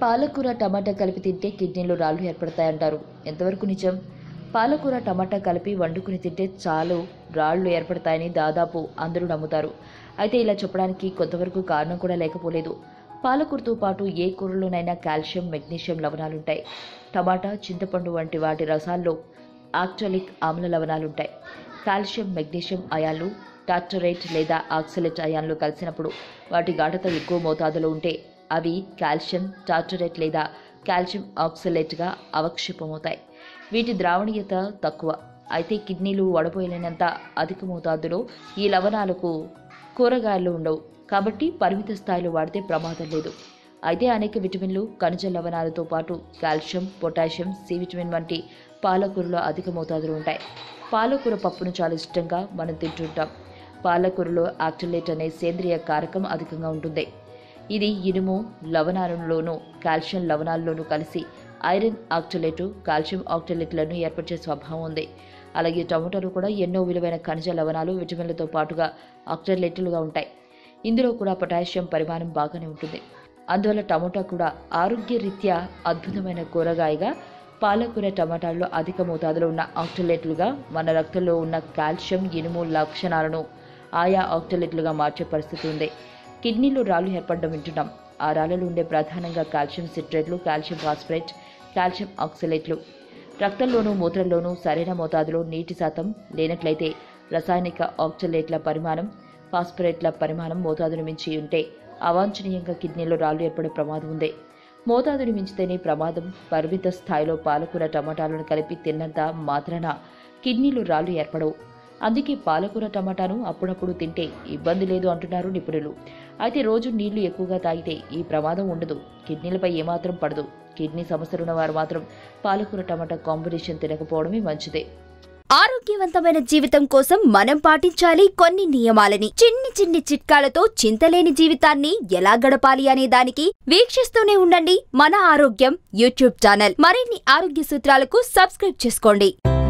పాలకూర టమాటా కలిపి తింటే కిడ్నీలో రాళ్ళు ఏర్పడతాయంటారు ఎంతవరకు నిజం పాలకూర టమాటా కలిపి వండుకుని తింటే చాలు రాళ్ళు ఏర్పడతాయని దాదాపు అందరూ నమ్ముతారు అయితే ఇలా చెప్పడానికి కొంతవరకు కారణం కూడా లేకపోలేదు పాలకూరతో పాటు ఏ కూరలోనైనా కాల్షియం మెగ్నీషియం లవణాలుంటాయి టమాటా చింతపండు వంటి వాటి రసాల్లో ఆక్టోలిక్ ఆమ్ల లవణాలుంటాయి కాల్షియం మెగ్నీషియం అయాన్లు టార్టరేట్ లేదా ఆక్సలేట్ అయాన్లు కలిసినప్పుడు వాటి గాఢత ఎక్కువ మోతాదులో ఉంటే అవి కాల్షియం టార్టరేట్ లేదా కాల్షియం ఆక్సలేట్గా అవక్షేపమవుతాయి వీటి ద్రావణీయత తక్కువ అయితే కిడ్నీలు వడపోయలేనంత అధిక మోతాదులో ఈ లవణాలకు కూరగాయలు ఉండవు కాబట్టి పరిమిత స్థాయిలో వాడితే ప్రమాదం లేదు అయితే అనేక విటమిన్లు ఖనిజ లవణాలతో పాటు కాల్షియం పొటాషియం సి విటమిన్ వంటి పాలకూరలో అధిక మోతాదులు ఉంటాయి పాలకూర పప్పును చాలా ఇష్టంగా మనం తింటుంటాం పాలకూరలో ఆక్టిలేట్ అనే సేంద్రియ కారకం అధికంగా ఉంటుంది ఇది ఇనుము లవణాలలోనూ కాల్షియం లవణాల్లోనూ కలిసి ఐరన్ ఆక్టలేటు కాల్షియం ఆక్టలేట్లను ఏర్పరిచే స్వభావం ఉంది అలాగే టమాటాలు కూడా ఎన్నో విలువైన ఖనిజ లవణాలు విటమిన్లతో పాటుగా ఆక్టలేట్లుగా ఉంటాయి ఇందులో కూడా పొటాషియం పరిమాణం బాగానే ఉంటుంది అందువల్ల టమాటా కూడా ఆరోగ్యరీత్యా అద్భుతమైన కూరగాయగా పాలకూర టమాటాల్లో అధిక మోతాదులో ఉన్న ఆక్టలేట్లుగా మన రక్తంలో ఉన్న కాల్షియం ఇనుము లక్షణాలను ఆయా ఆక్టలేట్లుగా మార్చే పరిస్థితి ఉంది కిడ్నీలో రాళ్ళు ఏర్పడడం వింటున్నాం ఆ రాళ్ళలో ఉండే ప్రధానంగా కాల్షియం సిట్రేట్లు కాల్షియం ఫాస్ఫరేట్ కాల్షియం ఆక్సలేట్లు రక్తంలోనూ మూత్రంలోనూ సరైన మోతాదులో నీటి శాతం లేనట్లయితే రసాయనిక ఆక్సలేట్ల పరిమాణం ఫాస్ఫరేట్ల పరిమాణం మోతాదును మించి ఉంటే అవాంఛనీయంగా కిడ్నీలో రాళ్ళు ఏర్పడే ప్రమాదం ఉంది మోతాదుని మించితేనే ప్రమాదం పరిమిత స్థాయిలో పాలకూర టమాటాలను కలిపి తిన్నంత మాత్రాన కిడ్నీలో రాళ్ళు ఏర్పడవు అందుకే పాలకూర టమాటాను అప్పుడప్పుడు తింటే ఇబ్బంది లేదు అంటున్నారు నిపుణులు అయితే రోజు నీళ్లు ఎక్కువగా తాగితే ఈ ప్రమాదం ఉండదు కిడ్నీలపై ఏమాత్రం పడదు కిడ్నీ సమస్యలున్న వారు మాత్రం పాలకూర టమాటా కాంబినేషన్ తినకపోవడమే మంచిదే ఆరోగ్యవంతమైన జీవితం కోసం మనం పాటించాలి కొన్ని నియమాలని చిన్ని చిన్ని చిట్కాలతో చింతలేని జీవితాన్ని ఎలా గడపాలి అనే దానికి వీక్షిస్తూనే ఉండండి మన ఆరోగ్యం యూట్యూబ్ ఛానల్ మరిన్ని ఆరోగ్య సూత్రాలకు సబ్స్క్రైబ్ చేసుకోండి